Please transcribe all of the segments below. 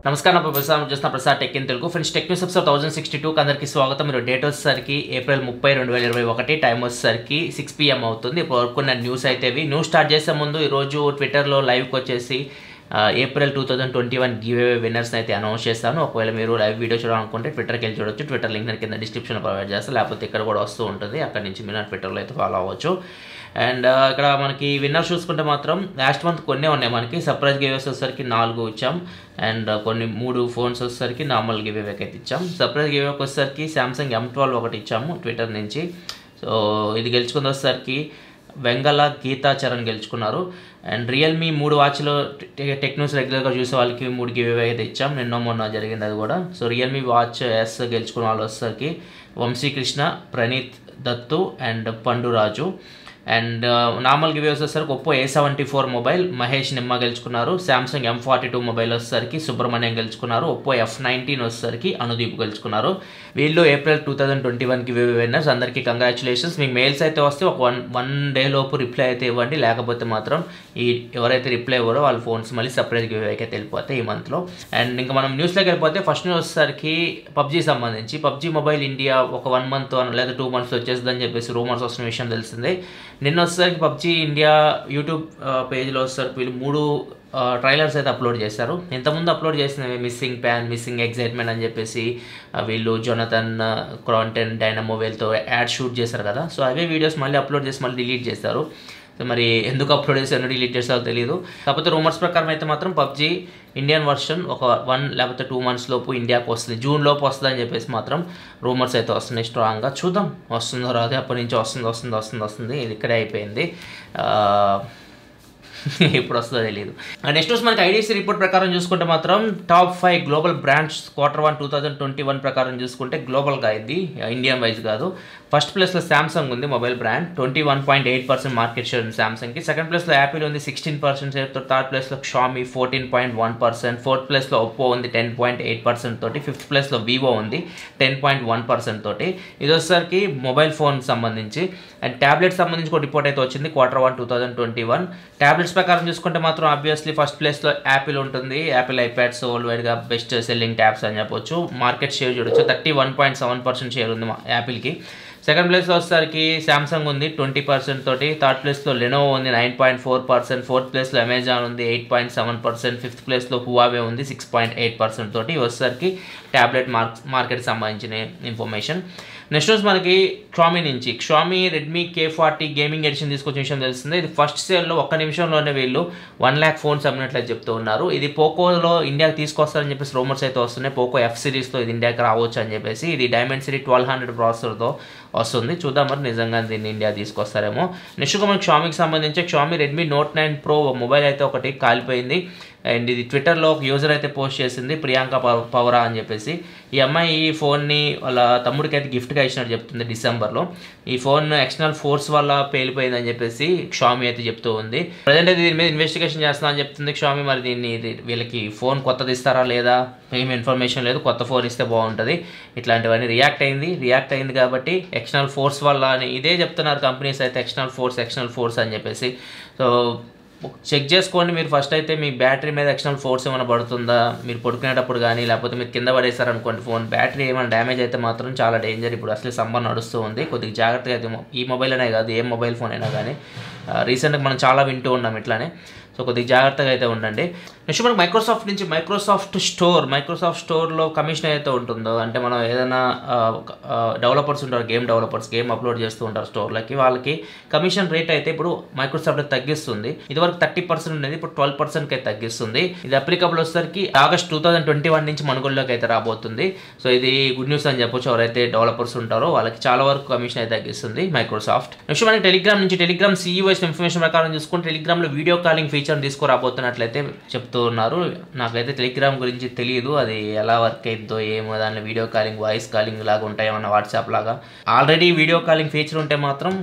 నమస్కారం నా ప్రసాద్ చూస్తున్న Prasad tech in Telugu friends tech news episode thousand sixty టూకి అందరికీ స్వాగతం మీరు డేట్ వచ్చేసరికి ఏప్రిల్ ముప్పై రెండు వేల ఇరవై ఒకటి టైం వచ్చేసరికి సిక్స్ పిఎం అవుతుంది ఇప్పుడు వరకు ఉన్న న్యూస్ అయితే ఇవి న్యూస్ స్టార్ట్ చేసే ముందు ఈరోజు ట్విట్టర్లో లైవ్కి వచ్చేసి ఆ, April two thousand twenty one give winners అయితే అనౌన్స్ చేస్తాను ఒకవేళ మీరు లైవ్ వీడియో చూడాలనుకుంటే ట్విట్టర్కి వెళ్ళి చూడొచ్చు ట్విట్టర్ లింక్ నేను కింద డిస్క్రిప్షన్లో ప్రొవైడ్ చేస్తాను లేకపోతే ఇక్కడ కూడా వస్తూ ఉంటుంది అక్కడ నుంచి మీరు నా ట్విట్టర్లో అయితే ఫాలో అవ్వచ్చు అండ్ ఇక్కడ మనకి విన్నర్ చూసుకుంటే మాత్రం లాస్ట్ మంత్ కొన్ని ఉన్నాయి మనకి సర్ప్రైజ్ గివేస్ వచ్చేసరికి నాలుగు ఇచ్చాం అండ్ కొన్ని మూడు ఫోన్స్ వచ్చేసరికి నార్మల్ గివ్ అయితే ఇచ్చాం సర్ప్రైజ్ గివ్ వచ్చేసరికి సామ్సంగ్ ఎం ట్వెల్వ్ ఒకటి ఇచ్చాము ట్విట్టర్ నుంచి సో ఇది గెలుచుకుంది వచ్చేసరికి వెంగళ గీతా చరణ్ గెలుచుకున్నారు అండ్ రియల్మీ మూడు వాచ్లు టెక్ న్యూస్ రెగ్యులర్గా చూసే వాళ్ళకి మూడు గివ్ అయితే ఇచ్చాం నిన్న మొన్న జరిగింది అది కూడా సో రియల్మీ వాచ్ ఎస్ గెలుచుకున్న వాళ్ళు వచ్చేసరికి Vamsikrishna Praneeth Dattu and Panduraju and normal give వచ్చేసరికి Oppo A seventy four mobile Mahesh Nimma గెలుచుకున్నారు Samsung M forty two mobile వచ్చేసరికి సుబ్రహ్మణ్యం గెలుచుకున్నారు ఒప్పో ఎఫ్ నైన్టీన్ వచ్చేసరికి అనుదీప్ గెలుచుకున్నారు వీళ్ళు ఏప్రిల్ టూ థౌసండ్ ట్వంటీ వన్కి విన్నర్స్ అందరికీ కంగ్రాచులేషన్స్ మీకు మెయిల్స్ అయితే వస్తే ఒక వన్ వన్ డే లోపు రిప్లై అయితే ఇవ్వండి లేకపోతే మాత్రం ఈ ఎవరైతే రిప్లై ఇవ్వరో వాళ్ళ ఫోన్స్ మళ్ళీ సపరేట్ గివ్ అయితే వెళ్ళిపోతాయి ఈ మంత్లో అండ్ ఇంకా మనం న్యూస్లోకి వెళ్ళిపోతే ఫస్ట్ న్యూస్ వచ్చేసరికి పబ్జీ సంబంధించి పబ్జీ మొబైల్ ఇండియా ఒక వన్ మంత్ లేదా టూ మంత్స్ వచ్చేస్తుందని చెప్పేసి రూమర్స్ వస్తున్న విషయం తెలిసిందే నిన్న వచ్చేసరికి పబ్జీ ఇండియా యూట్యూబ్ పేజ్లో వచ్చేసరికి వీళ్ళు మూడు ట్రైలర్స్ అయితే అప్లోడ్ చేశారు ఇంతకుముందు అప్లోడ్ చేసినవి మిస్సింగ్ ప్యాన్ మిస్సింగ్ ఎగ్జైట్మెంట్ అని చెప్పేసి ఆ, వీళ్ళు జొనతన్ క్రాంటెన్ డైనమో వీళ్ళతో యాడ్ షూట్ చేశారు కదా సో అవే వీడియోస్ మళ్ళీ అప్లోడ్ చేసి మళ్ళీ డిలీట్ చేస్తారు సో మరి ఎందుకు అప్లోడ్ చేశారో డిలీట్ చేస్తారో తెలియదు కాకపోతే రూమర్స్ ప్రకారం అయితే మాత్రం పబ్జీ ఇండియన్ వర్షన్ ఒక వన్ లేకపోతే టూ మంత్స్ లోపు ఇండియాకి వస్తుంది జూన్ లోపు వస్తుంది అని చెప్పేసి మాత్రం రూమర్స్ అయితే వస్తున్నాయి స్ట్రాంగ్గా చూద్దాం వస్తుందో రాదు అప్పటి నుంచి వస్తుంది వస్తుంది వస్తుంది వస్తుంది ఇది ఇక్కడే అయిపోయింది ఆ, ఇప్పుడు వస్తుందో తెలియదు నెక్స్ట్ వచ్చి మనకి ఐడిసి రిపోర్ట్ ప్రకారం చూసుకుంటే మాత్రం top five global brands quarter one two thousand twenty one ప్రకారం చూసుకుంటే గ్లోబల్గా అయింది ఇండియన్ వైజ్ కాదు ఫస్ట్ ప్లేస్లో శాంసంగ్ ఉంది mobile brand twenty one point eight percent market share ఉంది శాంసంగ్కి సెకండ్ ప్లేస్లో యాపిల్ ఉంది సిక్స్టీన్ పర్సెంట్ షేర్తో థర్డ్ ప్లేస్లో Xiaomi fourteen point one percent fourth ప్లేస్లో ఒప్పో ఉంది టెన్ పాయింట్ ఎయిట్ పర్సెంట్ తోటి ఫిఫ్త్ ప్లేస్లో వివో ఉంది టెన్ పాయింట్ వన్ పర్సెంట్ తోటి ఇది వచ్చేసరికి మొబైల్ ఫోన్ సంబంధించి అండ్ ట్యాబ్లెట్ సంబంధించి ఒక రిపోర్ట్ అయితే వచ్చింది quarter one two thousand twenty one tablets ప్రకారం చూసుకుంటే మాత్రం ఆబ్వియస్లీ ఫస్ట్ ప్లేస్లో యాపిల్ ఉంటుంది యాపిల్ ఐప్యాడ్స్ వరల్డ్ వైడ్గా బెస్ట్ సెల్లింగ్ ట్యాబ్స్ అని చెప్పొచ్చు మార్కెట్ షేర్ చూడొచ్చు thirty one point seven percent share ఉంది మా యాపిల్కి సెకండ్ ప్లేస్లో వచ్చేసరికి శాంసంగ్ ఉంది ట్వంటీ పర్సెంట్ తోటి థర్డ్ ప్లేస్లో లెనోవో ఉంది nine point four percent fourth ప్లేస్లో అమెజాన్ ఉంది eight point seven percent fifth ప్లేస్లో హువావే ఉంది సిక్స్ పాయింట్ ఎయిట్ పర్సెంట్ తోటి ఇవి వచ్చేసరికి ట్యాబ్లెట్ మార్క్ మార్కెట్ సంబంధించిన ఇన్ఫర్మేషన్ నెక్స్ట్ రోజు మనకి క్షామీ నుంచి Xiaomi Redmi K forty gaming edition తీసుకొచ్చిన విషయం తెలిసిందే ఇది ఫస్ట్ సేల్లో ఒక్క నిమిషంలోనే వీళ్ళు వన్ ల్యాక్ ఫోన్స్ అమ్మినట్లు చెప్తూ ఉన్నారు ఇది పోకోలో ఇండియాకి తీసుకొస్తారని చెప్పేసి రూమర్స్ అయితే వస్తున్నాయి పోకో ఎఫ్ సిరీస్తో ఇది ఇండియాకి రావచ్చు అని చెప్పేసి ఇది డైమండ్ సిరీ ట్వెల్వ్ హండ్రెడ్ ప్రాసెసర్తో వస్తుంది చూద్దాం మరి నిజంగా దీన్ని ఇండియా తీసుకొస్తారేమో నెక్స్ట్గా మనకి షామీకి సంబంధించి Xiaomi Redmi Note nine pro mobile అయితే ఒకటి కాలిపోయింది అండ్ ఇది ట్విట్టర్లో ఒక యూజర్ అయితే పోస్ట్ చేసింది ప్రియాంక పవ- పవరా అని చెప్పేసి ఈ అమ్మాయి ఈ ఫోన్ని వాళ్ళ తమ్ముడికి అయితే గిఫ్ట్గా ఇచ్చినట్టు చెప్తుంది డిసెంబర్లో ఈ ఫోన్ ఎక్స్టర్నల్ ఫోర్స్ వల్ల పేలిపోయింది అని చెప్పేసి షామీ అయితే చెప్తూ ఉంది ప్రజెంట్ అయితే దీని మీద ఇన్వెస్టిగేషన్ చేస్తున్నా అని చెప్తుంది షామీ మరి దీన్ని ఇది వీళ్ళకి ఫోన్ కొత్తది ఇస్తారా లేదా ఏం ఇన్ఫర్మేషన్ లేదు కొత్త ఫోన్ ఇస్తే బాగుంటుంది ఇట్లాంటివన్నీ రియాక్ట్ అయింది రియాక్ట్ అయింది కాబట్టి ఎక్స్టర్నల్ ఫోర్స్ వల్ల అని ఇదే చెప్తున్నారు కంపెనీస్ అయితే ఎక్స్టర్నల్ ఫోర్స్ ఎక్స్టర్నల్ ఫోర్స్ అని చెప్పేసి సో చెక్ చేసుకోండి మీరు ఫస్ట్ అయితే మీ బ్యాటరీ మీద ఎక్స్టర్నల్ ఫోర్స్ ఏమైనా పడుతుందా మీరు పడుకునేటప్పుడు కానీ లేకపోతే మీరు కింద పడేశారనుకోండి ఫోన్ బ్యాటరీ ఏమైనా డ్యామేజ్ అయితే మాత్రం చాలా డేంజర్ ఇప్పుడు అసలు సమ్మర్ నడుస్తూ ఉంది కొద్దిగా జాగ్రత్తగా అయితే మొ- ఈ మొబైల్ అనే కాదు ఏ మొబైల్ ఫోన్ అయినా కానీ రీసెంట్గా మనం చాలా వింటూ ఉన్నాం ఇట్లానే సో కొద్దిగా జాగ్రత్తగా అయితే ఉండండి నెక్స్ట్ మనకి మైక్రోసాఫ్ట్ నుంచి మైక్రోసాఫ్ట్ స్టోర్ మైక్రోసాఫ్ట్ స్టోర్లో కమిషన్ అయితే ఉంటుందో అంటే మనం ఏదైనా డెవలపర్స్ ఉంటారు గేమ్ డెవలపర్స్ గేమ్ అప్లోడ్ చేస్తూ ఉంటారు స్టోర్లకి వాళ్ళకి కమిషన్ రేట్ అయితే ఇప్పుడు మైక్రోసాఫ్ట్ తగ్గిస్తుంది ఇదివరకు థర్టీ పర్సెంట్ ఉండేది ఇప్పుడు ట్వెల్వ్ పర్సెంట్కి అయితే తగ్గిస్తుంది ఇది అప్లికబుల్ వచ్చేసరికి August two thousand twenty one నుంచి మనుగోలులోకి అయితే రాబోతుంది సో ఇది గుడ్ న్యూస్ అని చెప్పొచ్చు ఎవరైతే డెవలపర్స్ ఉంటారో వాళ్ళకి చాలా వరకు కమిషన్ అయితే తగ్గిస్తుంది మైక్రోసాఫ్ట్ నెక్స్ట్ మనకి టెలిగ్రామ్ నుంచి టెలిగ్రామ్ సీఈఓ ఇన్ఫర్మేషన్ ప్రకారం చూసుకుంటే టెలిగ్రామ్లో వీడియో కాలింగ్ ఫీచర్ తీసుకురాబోతున్నట్లయితే చెప్తూ ఉన్నారు నాకైతే టెలిగ్రామ్ గురించి తెలియదు అది ఎలా వర్క్ అయిద్దో ఏమో దానిలో వీడియో కాలింగ్ వాయిస్ కాలింగ్ లాగా ఉంటాయేమన్నా వాట్సాప్ లాగా ఆల్రెడీ వీడియో కాలింగ్ ఫీచర్ ఉంటే మాత్రం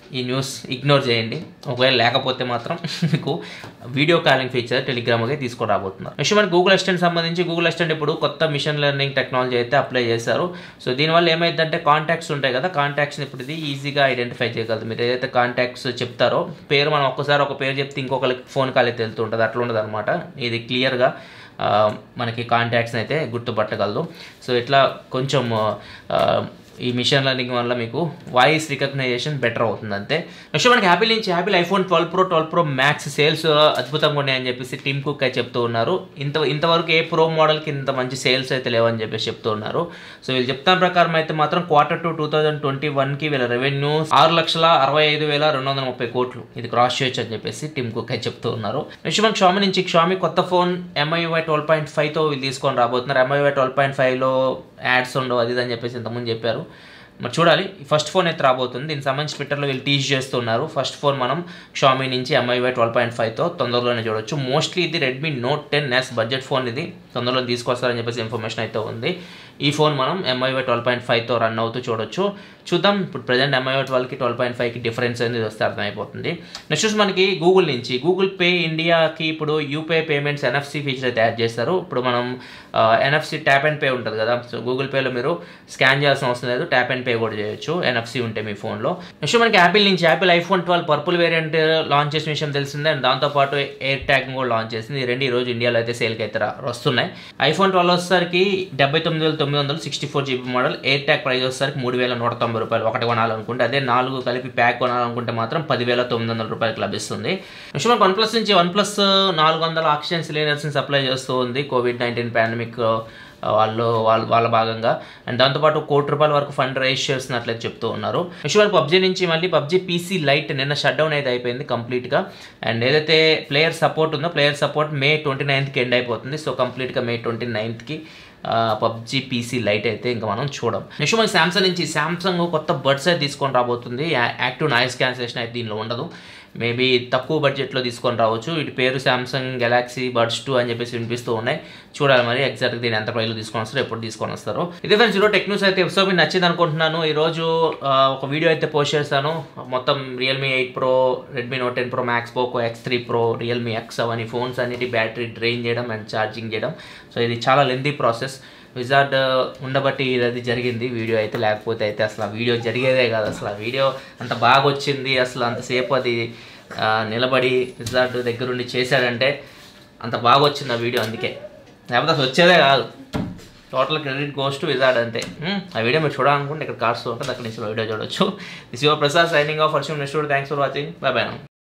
ఈ న్యూస్ ఇగ్నోర్ చేయండి ఒకవేళ లేకపోతే మాత్రం మీకు వీడియో కాలింగ్ ఫీచర్ టెలిగ్రామ్కి తీసుకొని రాబోతున్నారు నెక్స్ట్ మనకి గూగుల్ అసిస్టెంట్ సంబంధించి గూగుల్ అసిస్టెంట్ ఇప్పుడు కొత్త మిషన్ లెర్నింగ్ టెక్నాలజీ అయితే అప్లై చేశారు సో దీనివల్ల ఏమైందంటే కాంటాక్ట్స్ ఉంటాయి కదా కాంటాక్ట్స్ని ఇప్పుడు ఇది ఈజీగా ఐడెంటిఫై చేయగలదు మీరు ఏదైతే కాంటాక్ట్స్ చెప్తారో పేరు మనం ఒక్కసారి ఒక పేరు చెప్తే ఇంకొకరికి ఫోన్ కాల్ అయితే వెళ్తూ ఉంటుంది అట్లా ఉండదు అనమాట ఇది క్లియర్గా ఆ, మనకి కాంటాక్ట్స్ని అయితే గుర్తుపట్టగలదు సో ఇట్లా కొంచెం ఆ, ఈ మిషన్ లెర్నింగ్ వల్ల మీకు వాయిస్ రికగ్నైజేషన్ బెటర్ అవుతుంది అంతే నెక్స్ట్ మనకి యాపిల్ నుంచి Apple iPhone twelve pro twelve pro max sales అద్భుతంగా ఉన్నాయని చెప్పేసి టీమ్ కుక్ అయితే చెప్తూ ఉన్నారు ఇంత ఇంతవరకు ఏ ప్రో మోడల్కి ఇంత మంచి సేల్స్ అయితే లేవని చెప్పేసి చెప్తూ ఉన్నారు సో వీళ్ళు చెప్తాన ప్రకారం అయితే మాత్రం quarter two two thousand twenty వన్కి వీళ్ళ రెవెన్యూ ఆరు లక్షల అరవై ఐదు వేల రెండు వందల ముప్పై కోట్లు ఇది క్రాస్ చేయొచ్చు అని చెప్పేసి టీమ్ కుక్ అయితే చెప్తూ ఉన్నారు నెక్స్ట్ మనకి షామి నుంచి షామి కొత్త ఫోన్ ఎంఐవై ట్వెల్వ్ పాయింట్ ఫైవ్తో వీళ్ళు తీసుకొని రాబోతున్నారు ఎంఐవై ట్వెల్వ్ పాయింట్ ఫైవ్లో యాడ్స్ ఉండవు అది ఇది అని చెప్పేసి ఇంతకుముందు చెప్పారు మరి చూడాలి ఫస్ట్ ఫోన్ అయితే రాబోతుంది దీనికి సంబంధించి ట్విట్టర్లో వీళ్ళు టీచ్ చేస్తున్నారు ఫస్ట్ ఫోన్ మనం షామీ నుంచి ఎంఐవై ట్వెల్వ్ పాయింట్ ఫైవ్తో తొందరలోనే చూడొచ్చు మోస్ట్లీ ఇది Redmi note ten S budget phone ఇది తొందరలో తీసుకొస్తారని చెప్పేసి ఇన్ఫర్మేషన్ అయితే ఉంది ఈ ఫోన్ మనం ఎంఐవై ట్వెల్వ్ పాయింట్ ఫైవ్తో రన్ అవుతూ చూడొచ్చు చూద్దాం ఇప్పుడు ప్రజెంట్ ఎంఐవై ట్వెల్వ్కి ట్వెల్వ్ పాయింట్ ఫైవ్కి డిఫరెన్స్ అనేది వస్తే అర్థమైపోతుంది నెక్స్ట్ వచ్చి మనకి గూగుల్ నుంచి గూగుల్ పే ఇండియాకి ఇప్పుడు యూపీఐ పేమెంట్స్ ఎన్ఎఫ్సి ఫీచర్ అయితే యాడ్ చేస్తారు ఇప్పుడు మనం ఎన్ఎఫ్సి ట్యాప్ అండ్ పే ఉంటుంది కదా సో గూగుల్ పేలో మీరు స్కాన్ చేయాల్సిన అవసరం లేదు ట్యాప్ అండ్ పే కూడా చేయొచ్చు ఎన్ఎఫ్సి ఉంటే మీ ఫోన్లో నెక్స్ట్ మనకి యాపిల్ నుంచి Apple iPhone twelve purple variant launch చేసిన విషయం తెలిసిందే అండ్ దాంతోపాటు ఎయిర్ ట్యాగ్ కూడా లాంచ్ చేసింది ఈ రెండు ఈ రోజు ఇండియాలో అయితే సేల్కి అయితే రా- వస్తున్నాయి ఐఫోన్ ట్వెల్వ్ వచ్చేసరికి డెబ్బై తొమ్మిది వేల తొమ్మిది వందలు sixty four GB model air tag price వచ్చేసరికి మూడు వేల నూట తొంభై రూపాయలు ఒకటి కొనాలనుకుంటే అదే నాలుగు కలిపి ప్యాక్ కొనాలనుకుంటే మాత్రం పదివేల తొమ్మిది వందల రూపాయలకి లభిస్తుంది నెక్స్ట్ మనకి వన్ ప్లస్ నుంచి వన్ ప్లస్ నాలుగు వందల ఆక్సిజన్ సిలిండర్స్ని సప్లై చేస్తూ ఉంది కోవిడ్ నైన్టీన్ పాండమిక్ వాళ్ళు వాళ్ళ వాళ్ళ భాగంగా అండ్ దాంతోపాటు కోటి రూపాయల వరకు ఫండ్ రైజ్ చేస్తున్నట్లయితే చెప్తూ ఉన్నారు నెక్స్ట్ వాళ్ళు పబ్జీ నుంచి మళ్ళీ పబ్జీ పీసీ లైట్ నిన్న షట్ డౌన్ అయితే అయిపోయింది కంప్లీట్గా అండ్ ఏదైతే ప్లేయర్ సపోర్ట్ ఉందో ప్లేయర్ సపోర్ట్ మే ట్వంటీ నైన్త్కి ఎండ్ అయిపోతుంది సో కంప్లీట్గా మే ట్వంటీ నైన్త్కి పబ్జీ పీసీ లైట్ అయితే ఇంకా మనం చూడం నెక్స్ట్ మనకి శాంసంగ్ నుంచి శాంసంగ్ కొత్త బడ్స్ అయితే తీసుకొని రాబోతుంది యా- యాక్టివ్ నాయిస్ క్యాన్సలేషన్ అయితే దీనిలో ఉండదు మేబీ తక్కువ బడ్జెట్లో తీసుకొని రావచ్చు వీటి పేరు శాంసంగ్ గెలాక్సీ బడ్స్ టూ అని చెప్పేసి వినిపిస్తూ ఉన్నాయి చూడాలి మరి ఎగ్జాక్ట్గా దీని ఎంత ప్రైస్లో తీసుకొని వస్తారో ఎప్పుడు తీసుకొని వస్తారో ఇదే ఫ్రెండ్స్ ఈరోజు టెక్ న్యూస్ అయితే ఎపిసోడ్ మీకు నచ్చింది అనుకుంటున్నాను ఈరోజు ఆ, ఒక వీడియో అయితే పోస్ట్ చేస్తాను మొత్తం Realme eight pro Redmi note ten pro max Poco X three pro Realme X అవన్నీ ఫోన్స్ అన్నిటి బ్యాటరీ డ్రైన్ చేయడం అండ్ ఛార్జింగ్ చేయడం సో ఇది చాలా లెందీ ప్రాసెస్ విజార్డ్ ఉండబట్టి ఇది అది జరిగింది వీడియో అయితే లేకపోతే అయితే అసలు ఆ వీడియో జరిగేదే కాదు అసలు ఆ వీడియో అంత బాగా వచ్చింది అసలు అంతసేపు అది ఆ, నిలబడి విజార్డ్ దగ్గరుండి చేశాడంటే అంత బాగా వచ్చింది ఆ వీడియో అందుకే లేకపోతే అసలు వచ్చేదే కాదు total credit goes to wizard అంతే ఉమ్, ఆ వీడియో మీరు చూడాలనుకుంటే ఇక్కడ కార్డ్స్ ఉంటుంది అక్కడ నుంచి వీడియో చూడొచ్చు this your Prasad signing off వర్షం next thanks for watching bye bye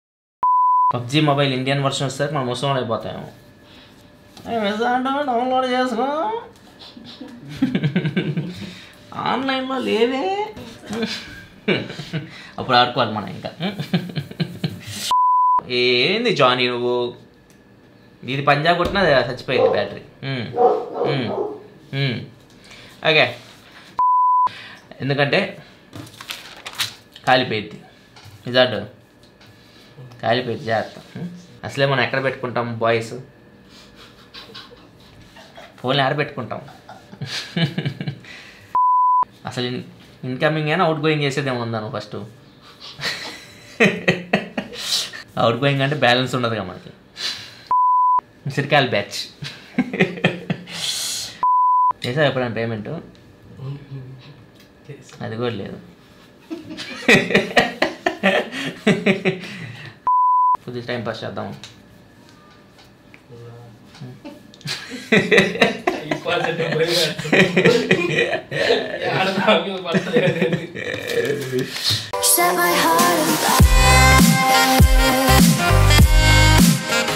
PUBG mobile Indian version వస్తే మనం ముసలం అయిపోతాము డౌన్లోడ్ చేసుకో ఆన్లైన్లో లేదే అప్పుడు ఆడుకోవాలి మనం ఇంకా ఏంది జానీ నువ్వు ఇది పంజాబ్ కొట్టినా అది చచ్చిపోయింది బ్యాటరీ ఓకే ఎందుకంటే కాలిపోయింది నిజాడు కాలిపోయింది జాగ్రత్త ఉమ్. అసలే మనం ఎక్కడ పెట్టుకుంటాం బాయ్స్ ఫోన్లు ఆడ పెట్టుకుంటాం అసలు ఇన్- ఇన్కమింగ్ అయినా అవుట్ గోయింగ్ చేసేదేమో ఉందాను ఫస్ట్ అవుట్ గోయింగ్ అంటే బ్యాలెన్స్ ఉండదుగా మనకి సిరికాల్ బ్యాచ్ చేసా ఎప్పుడైనా పేమెంట్ అది కూడా లేదు కొద్దిగా టైం పాస్ చేద్దాం Set my heart on fire.